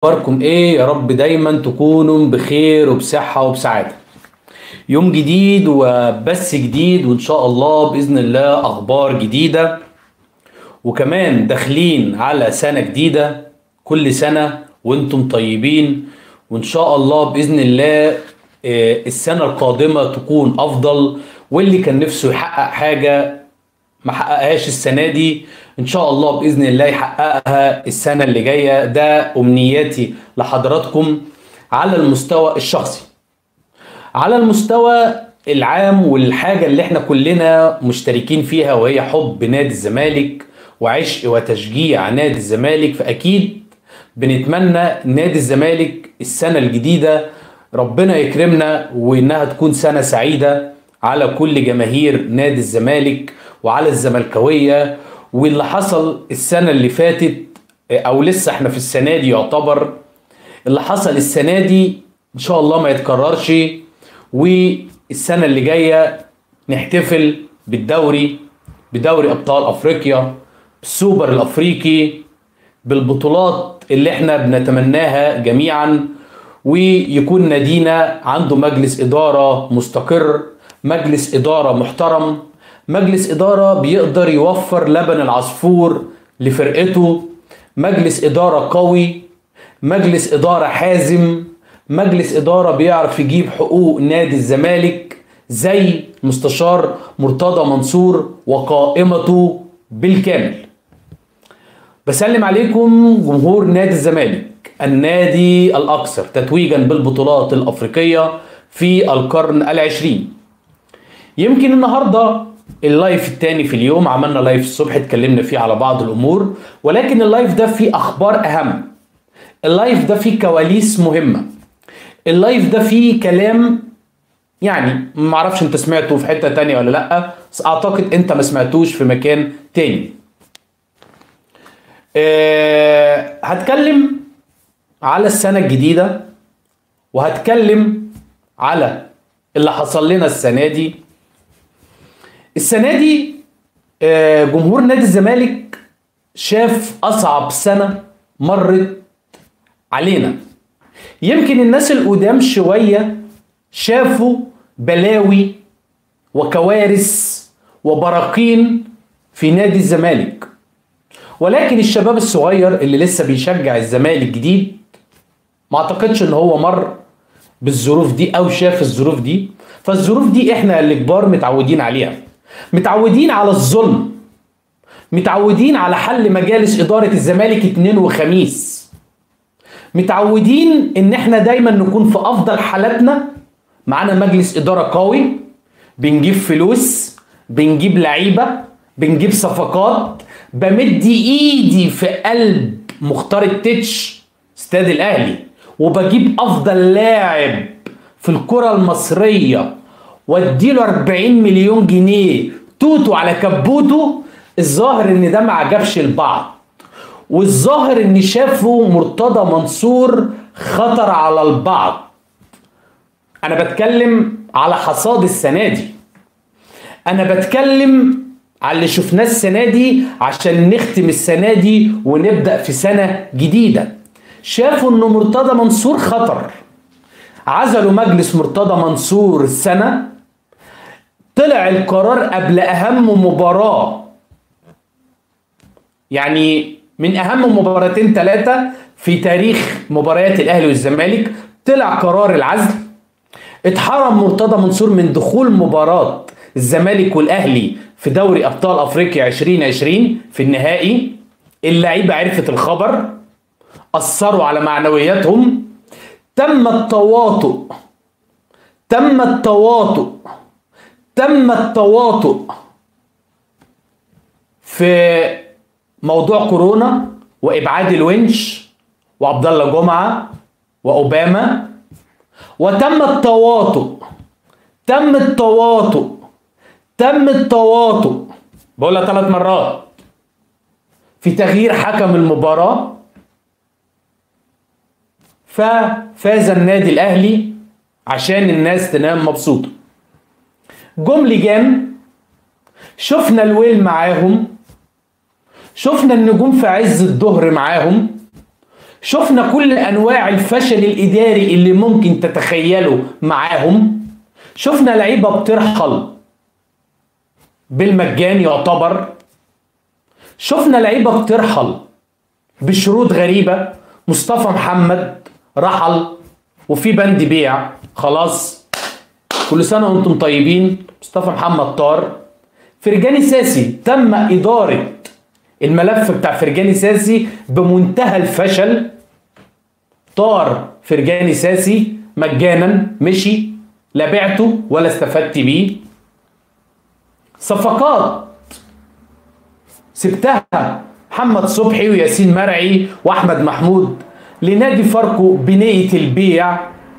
اخباركم ايه يا رب دايما تكونوا بخير وبصحة وبسعادة يوم جديد وبث جديد وان شاء الله باذن الله اخبار جديدة وكمان داخلين على سنة جديدة كل سنة وانتم طيبين وان شاء الله باذن الله آه، السنة القادمة تكون افضل واللي كان نفسه يحقق حاجة ما حققهاش السنة دي ان شاء الله باذن الله يحققها السنة اللي جاية ده امنياتي لحضراتكم على المستوى الشخصي على المستوى العام والحاجة اللي احنا كلنا مشتركين فيها وهي حب نادي الزمالك وعشق وتشجيع نادي الزمالك فأكيد بنتمنى نادي الزمالك السنة الجديدة ربنا يكرمنا وإنها تكون سنة سعيدة على كل جماهير نادي الزمالك وعلى الزملكاوية واللي حصل السنة اللي فاتت أو لسه احنا في السنة دي يعتبر اللي حصل السنة دي إن شاء الله ما يتكررش والسنة اللي جاية نحتفل بالدوري بدوري أبطال أفريقيا بالسوبر الأفريقي بالبطولات اللي احنا بنتمناها جميعا ويكون نادينا عنده مجلس إدارة مستقر مجلس إدارة محترم مجلس إدارة بيقدر يوفر لبن العصفور لفرقته مجلس إدارة قوي مجلس إدارة حازم مجلس إدارة بيعرف يجيب حقوق نادي الزمالك زي مستشار مرتضى منصور وقائمته بالكامل بسلم عليكم جمهور نادي الزمالك النادي الأكثر تتويجا بالبطولات الأفريقية في القرن العشرين يمكن النهاردة اللايف التاني في اليوم عملنا لايف الصبح اتكلمنا فيه على بعض الأمور ولكن اللايف ده فيه أخبار أهم اللايف ده فيه كواليس مهمة اللايف ده فيه كلام يعني ما اعرفش انت سمعته في حتة تانية ولا لا بس اعتقد انت ما سمعتوش في مكان تاني أه هتكلم على السنة الجديدة وهتكلم على اللي حصل لنا السنة دي السنة دي آه، جمهور نادي الزمالك شاف أصعب سنة مرت علينا يمكن الناس القدام شوية شافوا بلاوي وكوارث وبراكين في نادي الزمالك ولكن الشباب الصغير اللي لسه بيشجع الزمالك جديد ما اعتقدش ان هو مر بالظروف دي او شاف الظروف دي فالظروف دي احنا اللي كبار متعودين عليها متعودين على الظلم متعودين على حل مجالس اداره الزمالك اتنين وخميس متعودين ان احنا دايما نكون في افضل حالاتنا معانا مجلس اداره قوي بنجيب فلوس بنجيب لعيبه بنجيب صفقات بمد ايدي في قلب مختار التتش استاد الاهلي وبجيب افضل لاعب في الكره المصريه واديله 40 مليون جنيه توتو على كبوته الظاهر ان ده ما عجبش البعض والظاهر ان شافوا مرتضى منصور خطر على البعض انا بتكلم على حصاد السنه دي انا بتكلم على اللي شفناه السنه دي عشان نختم السنه دي ونبدا في سنه جديده شافوا ان مرتضى منصور خطر عزلوا مجلس مرتضى منصور السنه طلع القرار قبل اهم مباراه يعني من اهم مباراتين ثلاثه في تاريخ مباريات الاهلي والزمالك طلع قرار العزل اتحرم مرتضى منصور من دخول مباراه الزمالك والاهلي في دوري ابطال افريقيا 2020 في النهائي اللعيبه عرفت الخبر اثروا على معنوياتهم تم التواطؤ تم التواطؤ تم التواطؤ في موضوع كورونا وابعاد الونش وعبد الله جمعه واوباما وتم التواطؤ تم التواطؤ تم التواطؤ بقولها ثلاث مرات في تغيير حكم المباراة ففاز النادي الأهلي عشان الناس تنام مبسوطة جم لجان شفنا الويل معاهم شفنا النجوم في عز الظهر معاهم شفنا كل انواع الفشل الاداري اللي ممكن تتخيله معاهم شفنا لعيبه بترحل بالمجان يعتبر شفنا لعيبه بترحل بشروط غريبه مصطفى محمد رحل وفي بند بيع خلاص كل سنه وانتم طيبين مصطفى محمد طار فرجاني ساسي تم اداره الملف بتاع فرجاني ساسي بمنتهى الفشل طار فرجاني ساسي مجانا مشي لا بعته ولا استفدت بيه صفقات سبتها محمد صبحي وياسين مرعي واحمد محمود لنادي فاركو بنية البيع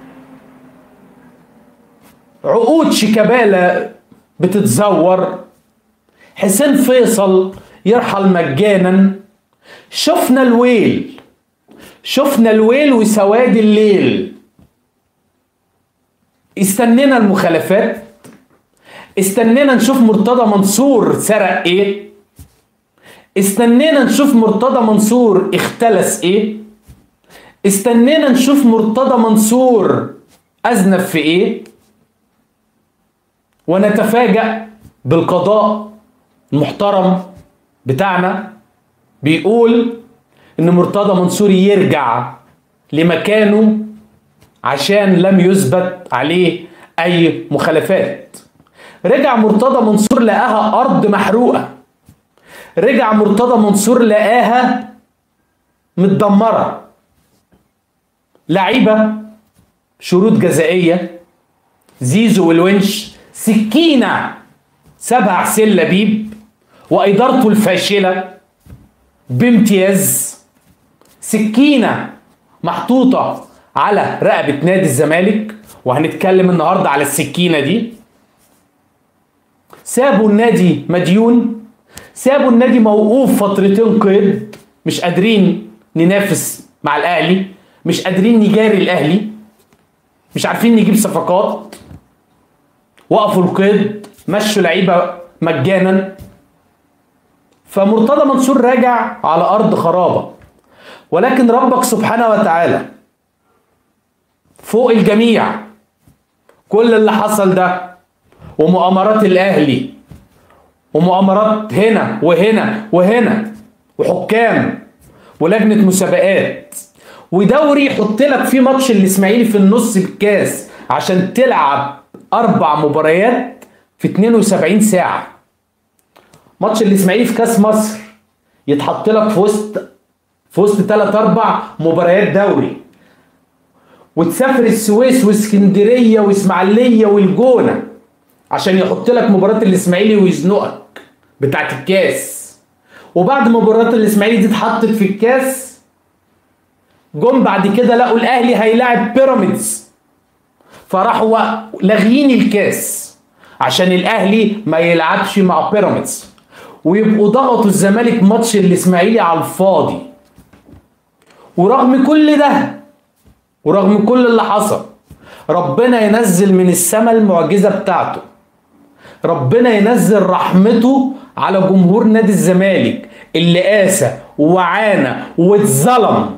عقود شيكابالا بتتزور حسين فيصل يرحل مجانا شفنا الويل شفنا الويل وسواد الليل استنينا المخالفات استنينا نشوف مرتضى منصور سرق ايه استنينا نشوف مرتضى منصور اختلس ايه استنينا نشوف مرتضى منصور اذنب في ايه ونتفاجأ بالقضاء المحترم بتاعنا بيقول ان مرتضى منصور يرجع لمكانه عشان لم يثبت عليه اي مخالفات رجع مرتضى منصور لقاها ارض محروقه رجع مرتضى منصور لقاها متدمره لعيبه شروط جزائيه زيزو والونش سكينه سابها حسين لبيب وادارته الفاشله بامتياز سكينه محطوطه على رقبه نادي الزمالك وهنتكلم النهارده على السكينه دي سابوا النادي مديون سابوا النادي موقوف فترتين قيد مش قادرين ننافس مع الاهلي مش قادرين نجاري الاهلي مش عارفين نجيب صفقات وقفوا القيد مشوا لعيبه مجانا فمرتضى منصور راجع على ارض خرابه ولكن ربك سبحانه وتعالى فوق الجميع كل اللي حصل ده ومؤامرات الاهلي ومؤامرات هنا وهنا وهنا وحكام ولجنه مسابقات ودوري يحط لك فيه ماتش الاسماعيلي في النص بالكاس عشان تلعب اربع مباريات في 72 ساعه ماتش الاسماعيلي في كاس مصر يتحط لك في وسط في وسط ثلاث اربع مباريات دوري وتسافر السويس واسكندريه واسماعيليه والجونه عشان يحط لك مباراه الاسماعيلي ويزنقك بتاعت الكاس وبعد مباراه الاسماعيلي دي اتحطت في الكاس جم بعد كده لقوا الاهلي هيلاعب بيراميدز فراحوا لاغيين الكاس عشان الاهلي ما يلعبش مع بيراميدز ويبقوا ضغطوا الزمالك ماتش الاسماعيلي على الفاضي ورغم كل ده ورغم كل اللي حصل ربنا ينزل من السماء المعجزه بتاعته ربنا ينزل رحمته على جمهور نادي الزمالك اللي قاسى وعانى واتظلم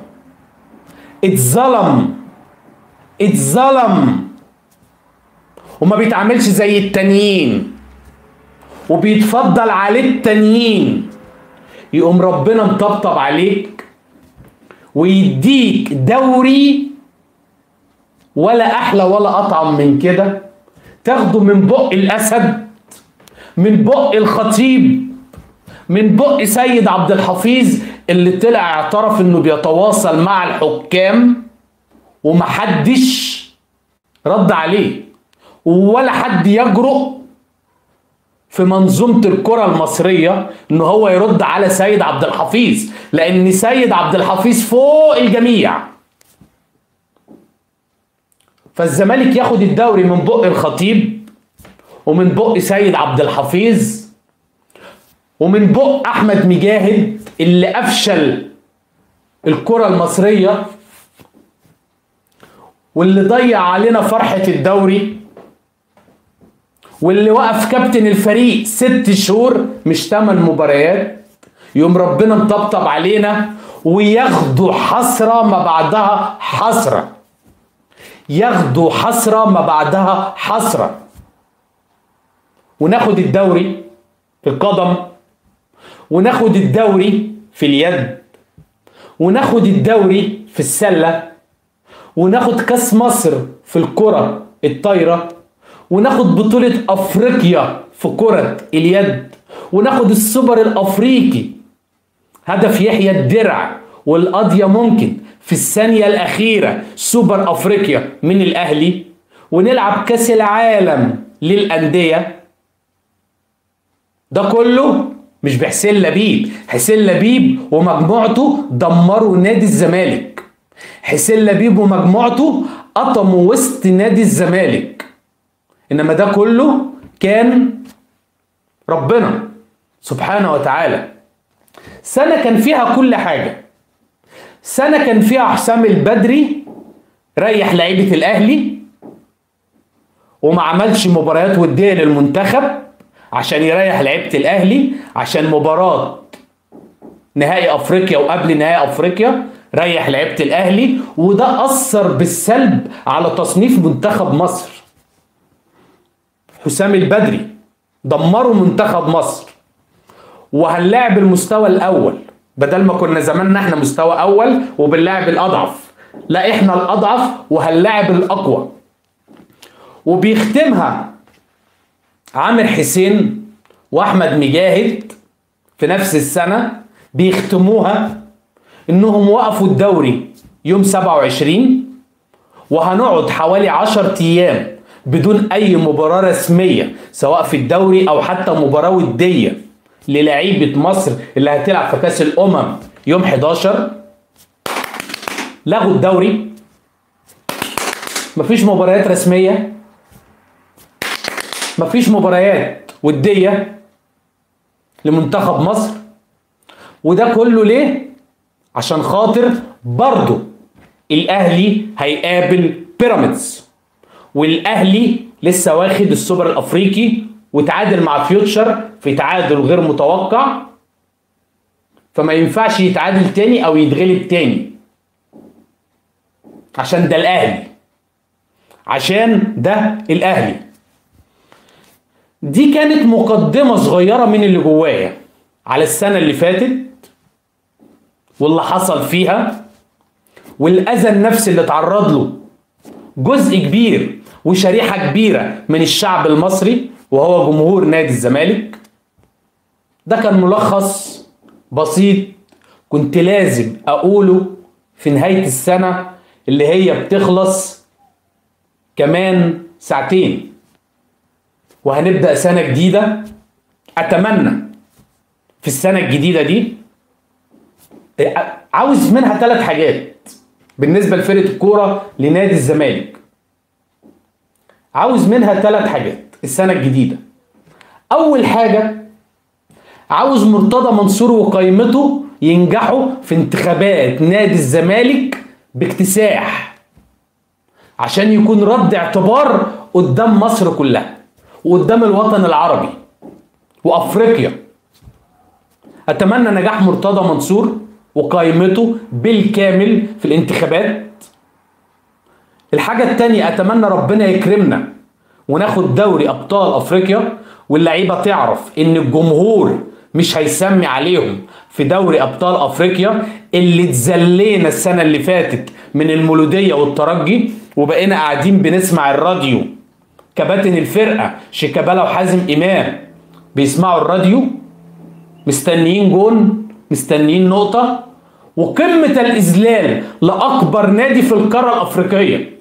اتظلم اتظلم وما بيتعاملش زي التانيين وبيتفضل عليه التانيين يقوم ربنا مطبطب عليك ويديك دوري ولا احلى ولا اطعم من كده تاخده من بق الاسد من بق الخطيب من بق سيد عبد الحفيظ اللي طلع اعترف انه بيتواصل مع الحكام ومحدش رد عليه ولا حد يجرؤ في منظومة الكرة المصرية ان هو يرد على سيد عبد الحفيظ لان سيد عبد الحفيظ فوق الجميع فالزمالك ياخد الدوري من بق الخطيب ومن بق سيد عبد الحفيظ ومن بق احمد مجاهد اللي افشل الكرة المصرية واللي ضيع علينا فرحة الدوري واللي وقف كابتن الفريق ست شهور مش تمن مباريات يوم ربنا مطبطب علينا وياخدوا حسرة ما بعدها حسرة ياخدوا حسرة ما بعدها حسرة وناخد الدوري في القدم وناخد الدوري في اليد وناخد الدوري في السلة وناخد كاس مصر في الكرة الطايرة وناخد بطولة أفريقيا في كرة اليد وناخد السوبر الأفريقي هدف يحيى الدرع والقضية ممكن في الثانية الأخيرة سوبر أفريقيا من الأهلي ونلعب كأس العالم للأندية ده كله مش بحسين لبيب حسين لبيب ومجموعته دمروا نادي الزمالك حسين لبيب ومجموعته قطموا وسط نادي الزمالك انما ده كله كان ربنا سبحانه وتعالى سنة كان فيها كل حاجة سنة كان فيها حسام البدري ريح لعيبة الأهلي وما عملش مباريات ودية للمنتخب عشان يريح لعيبة الأهلي عشان مباراة نهائي أفريقيا وقبل نهائي أفريقيا ريح لعيبة الأهلي وده أثر بالسلب على تصنيف منتخب مصر حسام البدري دمروا منتخب مصر وهنلاعب المستوى الاول بدل ما كنا زماننا احنا مستوى اول وبنلاعب الاضعف لا احنا الاضعف وهنلاعب الاقوى وبيختمها عامر حسين واحمد مجاهد في نفس السنه بيختموها انهم وقفوا الدوري يوم 27 وهنقعد حوالي 10 ايام بدون اي مباراه رسميه سواء في الدوري او حتى مباراه وديه للعيبه مصر اللي هتلعب في كاس الامم يوم 11 لغوا الدوري مفيش مباريات رسميه مفيش مباريات وديه لمنتخب مصر وده كله ليه عشان خاطر برضه الاهلي هيقابل بيراميدز والاهلي لسه واخد السوبر الافريقي وتعادل مع فيوتشر في تعادل غير متوقع فما ينفعش يتعادل تاني او يتغلب تاني عشان ده الاهلي عشان ده الاهلي دي كانت مقدمة صغيرة من اللي جوايا على السنة اللي فاتت واللي حصل فيها والأذى النفسي اللي اتعرض له جزء كبير وشريحة كبيرة من الشعب المصري وهو جمهور نادي الزمالك ده كان ملخص بسيط كنت لازم أقوله في نهاية السنة اللي هي بتخلص كمان ساعتين وهنبدأ سنة جديدة أتمنى في السنة الجديدة دي عاوز منها ثلاث حاجات بالنسبة لفرقة الكورة لنادي الزمالك عاوز منها ثلاث حاجات السنة الجديدة أول حاجة عاوز مرتضى منصور وقائمته ينجحوا في انتخابات نادي الزمالك باكتساح عشان يكون رد اعتبار قدام مصر كلها وقدام الوطن العربي وافريقيا اتمنى نجاح مرتضى منصور وقائمته بالكامل في الانتخابات الحاجة التانية اتمنى ربنا يكرمنا وناخد دوري ابطال افريقيا واللعيبة تعرف ان الجمهور مش هيسمي عليهم في دوري ابطال افريقيا اللي اتذلينا السنة اللي فاتت من المولودية والترجي وبقينا قاعدين بنسمع الراديو كباتن الفرقة شيكابالا وحازم امام بيسمعوا الراديو مستنيين جون مستنيين نقطة وقمة الإذلال لأكبر نادي في القارة الأفريقية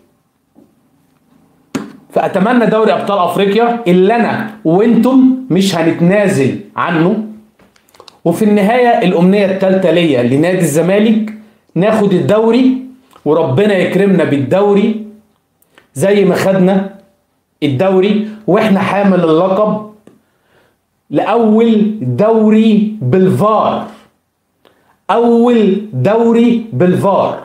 فأتمنى دوري أبطال أفريقيا اللي أنا وأنتم مش هنتنازل عنه وفي النهاية الأمنية الثالثة ليا لنادي الزمالك ناخد الدوري وربنا يكرمنا بالدوري زي ما خدنا الدوري واحنا حامل اللقب لأول دوري بالفار أول دوري بالفار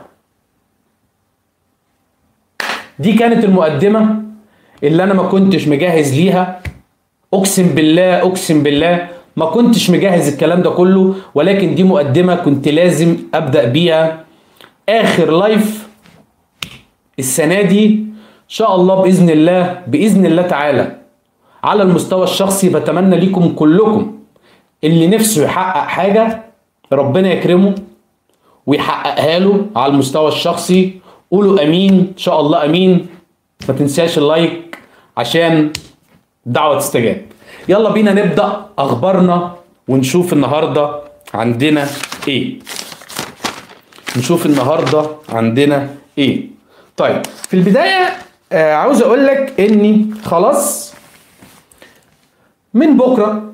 دي كانت المقدمة اللي أنا ما كنتش مجهز ليها أقسم بالله أقسم بالله ما كنتش مجهز الكلام ده كله ولكن دي مقدمة كنت لازم أبدأ بيها آخر لايف السنة دي إن شاء الله بإذن الله بإذن الله تعالى على المستوى الشخصي بتمنى ليكم كلكم اللي نفسه يحقق حاجة ربنا يكرمه ويحققها له على المستوى الشخصي قولوا امين ان شاء الله امين ما تنساش اللايك عشان الدعوه تستجاب يلا بينا نبدا اخبارنا ونشوف النهارده عندنا ايه نشوف النهارده عندنا ايه طيب في البدايه آه عاوز اقول لك اني خلاص من بكره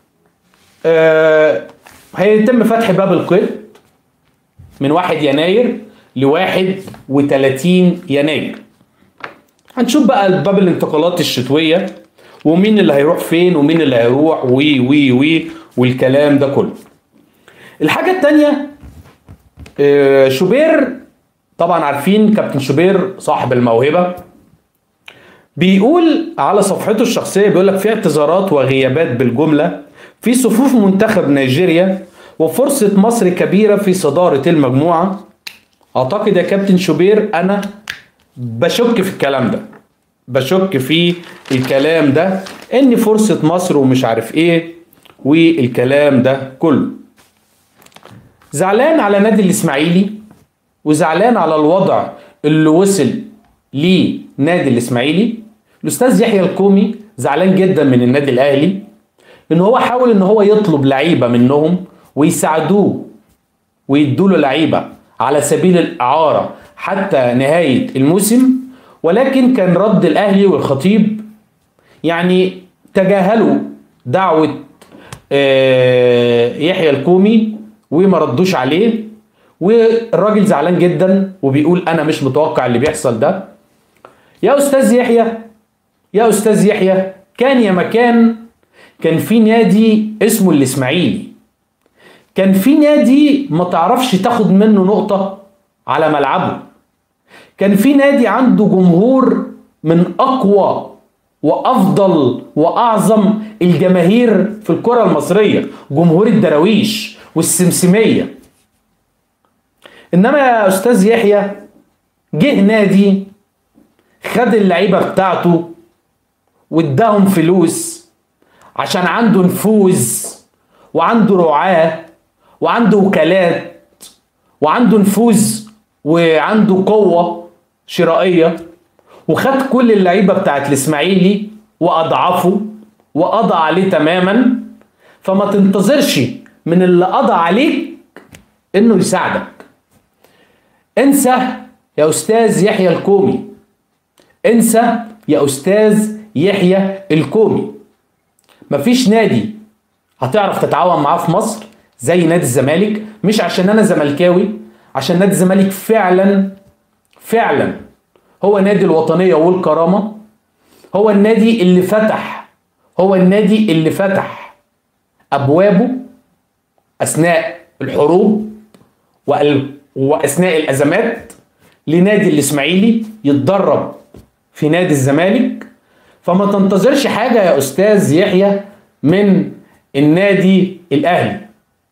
آه هيتم فتح باب القيد من 1 يناير ل 31 يناير هنشوف بقى باب الانتقالات الشتويه ومين اللي هيروح فين ومين اللي هيروح وي وي وي والكلام ده كله الحاجه الثانيه شوبير طبعا عارفين كابتن شوبير صاحب الموهبه بيقول على صفحته الشخصيه بيقول لك في اعتذارات وغيابات بالجمله في صفوف منتخب نيجيريا وفرصة مصر كبيرة في صدارة المجموعة أعتقد يا كابتن شوبير أنا بشك في الكلام ده بشك في الكلام ده إن فرصة مصر ومش عارف إيه والكلام ده كله زعلان على نادي الإسماعيلي وزعلان على الوضع اللي وصل ليه نادي الإسماعيلي الأستاذ يحيى الكومي زعلان جدا من النادي الأهلي إن هو حاول إن هو يطلب لعيبة منهم ويساعدوه ويدوا له لعيبه على سبيل الاعاره حتى نهايه الموسم ولكن كان رد الاهلي والخطيب يعني تجاهلوا دعوه يحيى الكومي وما ردوش عليه والراجل زعلان جدا وبيقول انا مش متوقع اللي بيحصل ده يا استاذ يحيى يا استاذ يحيى كان يا مكان كان في نادي اسمه الاسماعيلي كان في نادي ما تعرفش تاخد منه نقطة على ملعبه كان في نادي عنده جمهور من أقوى وأفضل وأعظم الجماهير في الكرة المصرية جمهور الدراويش والسمسمية إنما يا أستاذ يحيى جه نادي خد اللعيبة بتاعته واداهم فلوس عشان عنده نفوذ وعنده رعاه وعنده وكالات وعنده نفوذ وعنده قوة شرائية وخد كل اللعيبة بتاعت الإسماعيلي وأضعفه وقضى عليه تماما فما تنتظرش من اللي قضى عليك إنه يساعدك انسى يا أستاذ يحيى الكومي انسى يا أستاذ يحيى الكومي مفيش نادي هتعرف تتعاون معاه في مصر زي نادي الزمالك مش عشان انا زملكاوي عشان نادي الزمالك فعلا فعلا هو نادي الوطنيه والكرامه هو النادي اللي فتح هو النادي اللي فتح ابوابه اثناء الحروب واثناء الازمات لنادي الاسماعيلي يتدرب في نادي الزمالك فما تنتظرش حاجه يا استاذ يحيى من النادي الاهلي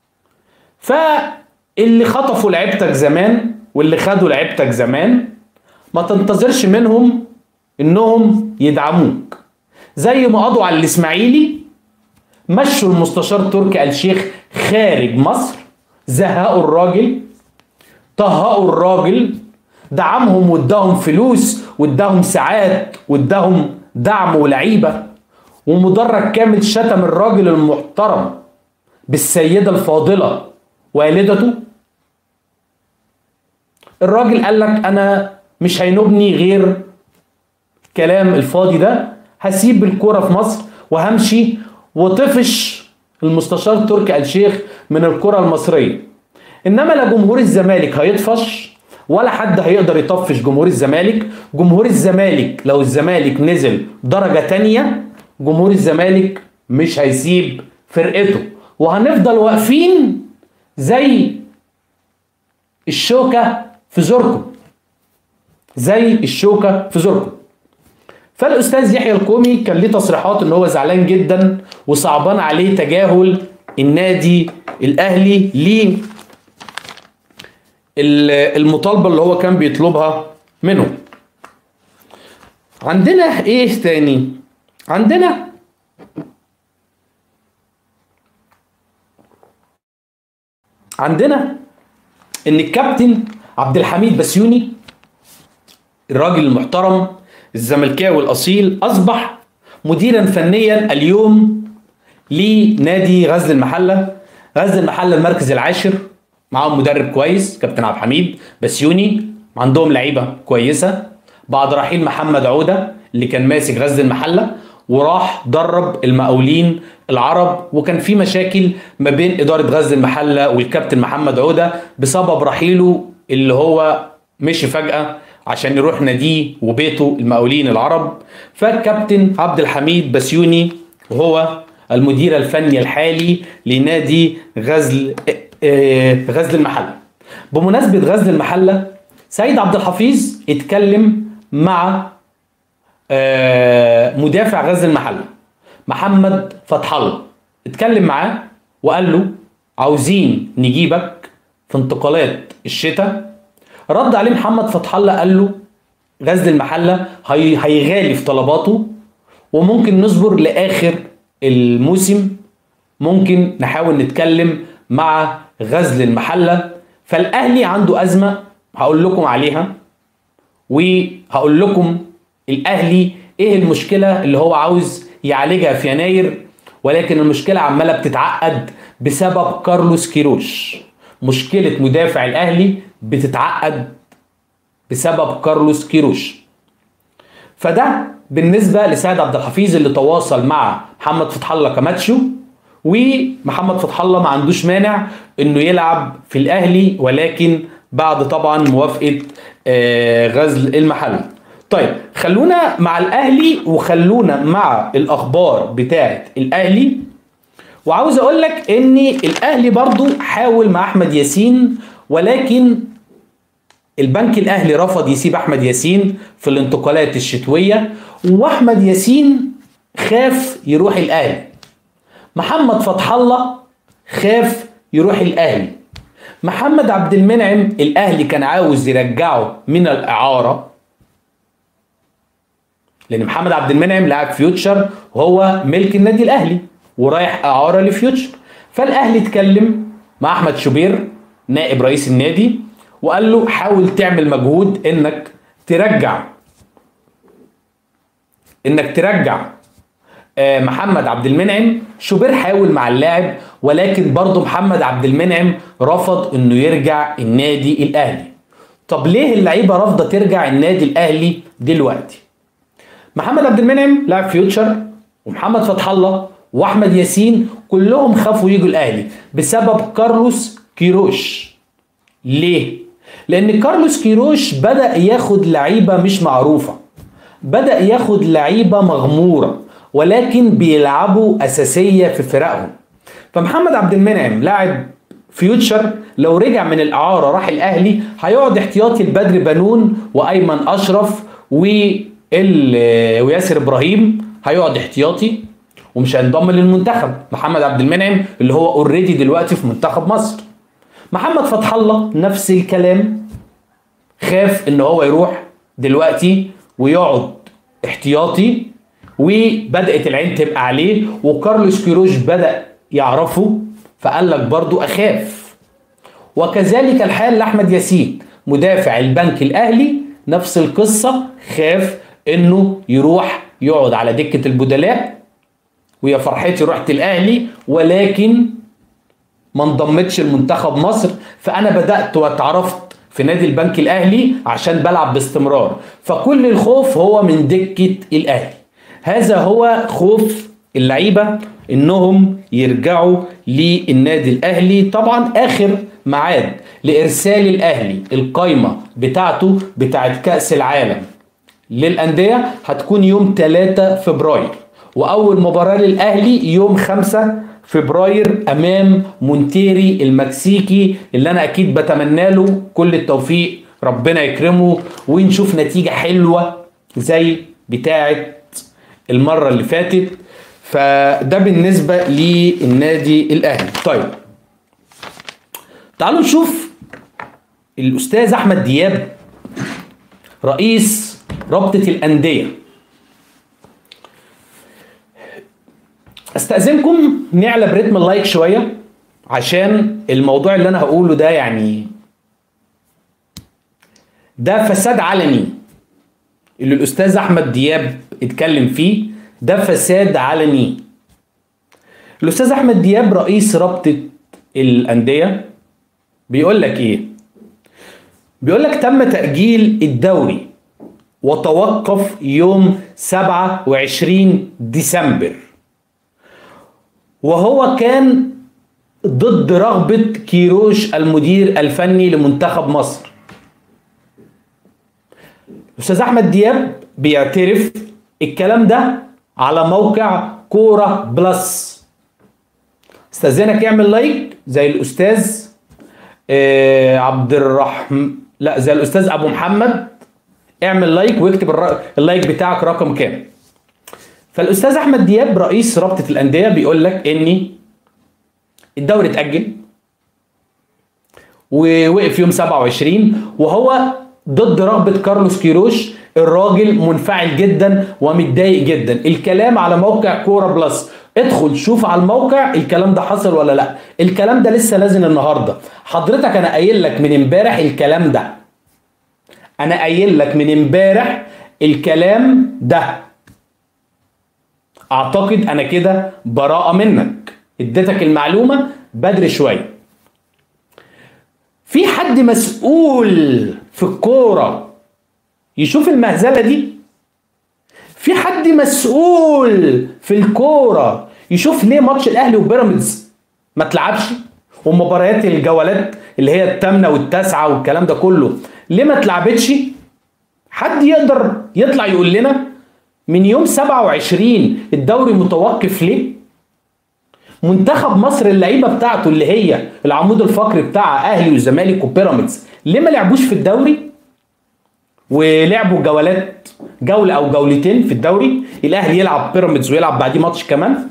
فاللي خطفوا لعيبتك زمان واللي خدوا لعيبتك زمان ما تنتظرش منهم انهم يدعموك زي ما قضوا على الاسماعيلي مشوا المستشار تركي آل الشيخ خارج مصر زهقوا الراجل طهقوا الراجل دعمهم واداهم فلوس واداهم ساعات واداهم دعم ولعيبه ومدرج كامل شتم الراجل المحترم بالسيده الفاضله والدته الراجل قال لك انا مش هينوبني غير كلام الفاضي ده هسيب الكوره في مصر وهمشي وطفش المستشار تركي آل الشيخ من الكره المصريه انما لا جمهور الزمالك هيطفش ولا حد هيقدر يطفش جمهور الزمالك جمهور الزمالك لو الزمالك نزل درجه تانية جمهور الزمالك مش هيسيب فرقته وهنفضل واقفين زي الشوكة في زوركم زي الشوكة في زوركم فالاستاذ يحيى الكومي كان ليه تصريحات ان هو زعلان جدا وصعبان عليه تجاهل النادي الاهلي ليه المطالبه اللي هو كان بيطلبها منه عندنا ايه تاني عندنا عندنا ان الكابتن عبد الحميد بسيوني الراجل المحترم الزملكاوي الاصيل اصبح مديرا فنيا اليوم لنادي غزل المحله غزل المحله المركز العاشر معاهم مدرب كويس كابتن عبد الحميد بسيوني عندهم لعيبه كويسه بعد رحيل محمد عوده اللي كان ماسك غزل المحله وراح درب المقاولين العرب وكان في مشاكل ما بين اداره غزل المحله والكابتن محمد عوده بسبب رحيله اللي هو مشي فجاه عشان يروح ناديه وبيته المقاولين العرب فالكابتن عبد الحميد بسيوني وهو المدير الفني الحالي لنادي غزل غزل المحله بمناسبه غزل المحله سيد عبد الحفيظ اتكلم مع مدافع غزل المحله محمد فتح الله اتكلم معاه وقال له عاوزين نجيبك في انتقالات الشتاء رد عليه محمد فتح الله قال له غزل المحله هي هيغالي في طلباته وممكن نصبر لاخر الموسم ممكن نحاول نتكلم مع غزل المحله فالاهلي عنده ازمه هقول لكم عليها وهقول لكم الاهلي ايه المشكله اللي هو عاوز يعالجها في يناير ولكن المشكله عماله بتتعقد بسبب كارلوس كيروش مشكله مدافع الاهلي بتتعقد بسبب كارلوس كيروش فده بالنسبه لسيد عبد الحفيظ اللي تواصل مع محمد فتح الله كاماتشو ومحمد فتح الله ما عندوش مانع انه يلعب في الاهلي ولكن بعد طبعا موافقه غزل المحل طيب خلونا مع الاهلي وخلونا مع الاخبار بتاعه الاهلي وعاوز اقول لك ان الاهلي برضو حاول مع احمد ياسين ولكن البنك الاهلي رفض يسيب احمد ياسين في الانتقالات الشتويه واحمد ياسين خاف يروح الاهلي محمد فتح الله خاف يروح الاهلي محمد عبد المنعم الاهلي كان عاوز يرجعه من الاعاره لان محمد عبد المنعم لاعب فيوتشر وهو ملك النادي الاهلي ورايح اعاره لفيوتشر فالاهلي اتكلم مع احمد شوبير نائب رئيس النادي وقال له حاول تعمل مجهود انك ترجع انك ترجع محمد عبد المنعم شوبير حاول مع اللاعب ولكن برضه محمد عبد المنعم رفض انه يرجع النادي الاهلي طب ليه اللعيبه رافضه ترجع النادي الاهلي دلوقتي محمد عبد المنعم لاعب فيوتشر ومحمد فتح الله واحمد ياسين كلهم خافوا يجوا الاهلي بسبب كارلوس كيروش ليه لان كارلوس كيروش بدا ياخد لعيبه مش معروفه بدا ياخد لعيبه مغموره ولكن بيلعبوا اساسيه في فرقهم فمحمد عبد المنعم لاعب فيوتشر لو رجع من الاعاره راح الاهلي هيقعد احتياطي البدر بنون وايمن اشرف وياسر ابراهيم هيقعد احتياطي ومش هينضم للمنتخب محمد عبد المنعم اللي هو اوريدي دلوقتي في منتخب مصر محمد فتح الله نفس الكلام خاف ان هو يروح دلوقتي ويقعد احتياطي وبدات العين تبقى عليه وكارلوس كيروش بدا يعرفه فقال لك برضو اخاف وكذلك الحال لاحمد ياسين مدافع البنك الاهلي نفس القصه خاف انه يروح يقعد على دكه البدلاء ويا فرحتي رحت الاهلي ولكن ما انضمتش لمنتخب مصر فانا بدات واتعرفت في نادي البنك الاهلي عشان بلعب باستمرار فكل الخوف هو من دكه الاهلي هذا هو خوف اللعيبه انهم يرجعوا للنادي الاهلي طبعا اخر ميعاد لارسال الاهلي القايمه بتاعته بتاعت كاس العالم للانديه هتكون يوم 3 فبراير واول مباراه للاهلي يوم 5 فبراير امام مونتيري المكسيكي اللي انا اكيد بتمنى له كل التوفيق ربنا يكرمه ونشوف نتيجه حلوه زي بتاعت المره اللي فاتت فده بالنسبه للنادي الاهلي طيب تعالوا نشوف الاستاذ احمد دياب رئيس رابطه الانديه استاذنكم نعلى برتم اللايك شويه عشان الموضوع اللي انا هقوله ده يعني ده فساد علني اللي الاستاذ احمد دياب اتكلم فيه ده فساد علني الاستاذ احمد دياب رئيس رابطه الانديه بيقول لك ايه بيقول لك تم تاجيل الدوري وتوقف يوم 27 ديسمبر وهو كان ضد رغبة كيروش المدير الفني لمنتخب مصر الأستاذ أحمد دياب بيعترف الكلام ده على موقع كورة بلس استاذنك اعمل لايك زي الأستاذ آه عبد الرحمن لا زي الأستاذ أبو محمد اعمل لايك واكتب الر- اللايك بتاعك رقم كام فالاستاذ احمد دياب رئيس رابطه الانديه بيقول لك ان الدوري اتاجل ووقف يوم 27 وهو ضد رغبه كارلوس كيروش الراجل منفعل جدا ومتضايق جدا الكلام على موقع كوره بلس ادخل شوف على الموقع الكلام ده حصل ولا لا الكلام ده لسه نازل النهارده حضرتك انا قايل لك من امبارح الكلام ده انا قايل لك من امبارح الكلام ده اعتقد انا كده براءة منك اديتك المعلومة بدري شوية في حد مسؤول في الكورة يشوف المهزلة دي في حد مسؤول في الكورة يشوف ليه ماتش الاهلي وبيراميدز ما تلعبش ومباريات الجولات اللي هي الثامنة والتاسعة والكلام ده كله ليه ما اتلعبتش حد يقدر يطلع يقول لنا من يوم 27 الدوري متوقف ليه؟ منتخب مصر اللعيبه بتاعته اللي هي العمود الفقري بتاع اهلي والزمالك وبيراميدز ليه ما لعبوش في الدوري؟ ولعبوا جولات جوله او جولتين في الدوري الاهلي يلعب بيراميدز ويلعب بعديه ماتش كمان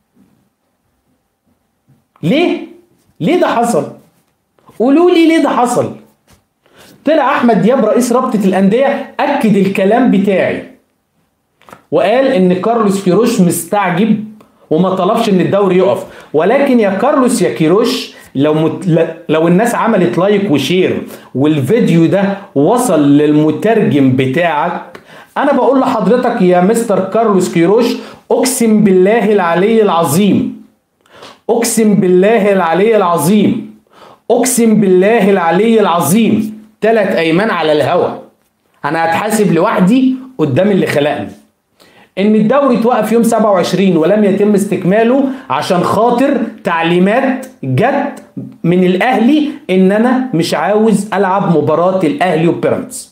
ليه؟ ليه ده حصل؟ قولوا لي ليه ده حصل؟ طلع احمد دياب رئيس رابطه الانديه اكد الكلام بتاعي وقال ان كارلوس كيروش مستعجب وما طلبش ان الدوري يقف ولكن يا كارلوس يا كيروش لو مت... ل- لو الناس عملت لايك وشير والفيديو ده وصل للمترجم بتاعك انا بقول لحضرتك يا مستر كارلوس كيروش اقسم بالله العلي العظيم اقسم بالله العلي العظيم اقسم بالله العلي العظيم ثلاث ايمان على الهوا انا هتحاسب لوحدي قدام اللي خلقني ان الدوري توقف يوم 27 ولم يتم استكماله عشان خاطر تعليمات جت من الاهلي ان انا مش عاوز العب مباراه الاهلي وبيراميدز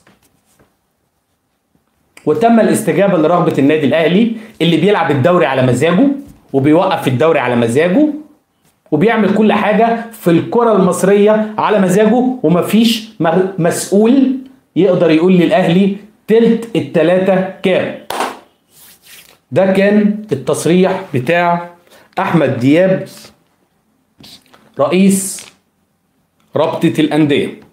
وتم الاستجابه لرغبه النادي الاهلي اللي بيلعب الدوري على مزاجه وبيوقف الدوري على مزاجه وبيعمل كل حاجه في الكره المصريه على مزاجه ومفيش م- مسؤول يقدر يقول للاهلي تلت التلاته كام ده كان التصريح بتاع احمد دياب رئيس رابطه الانديه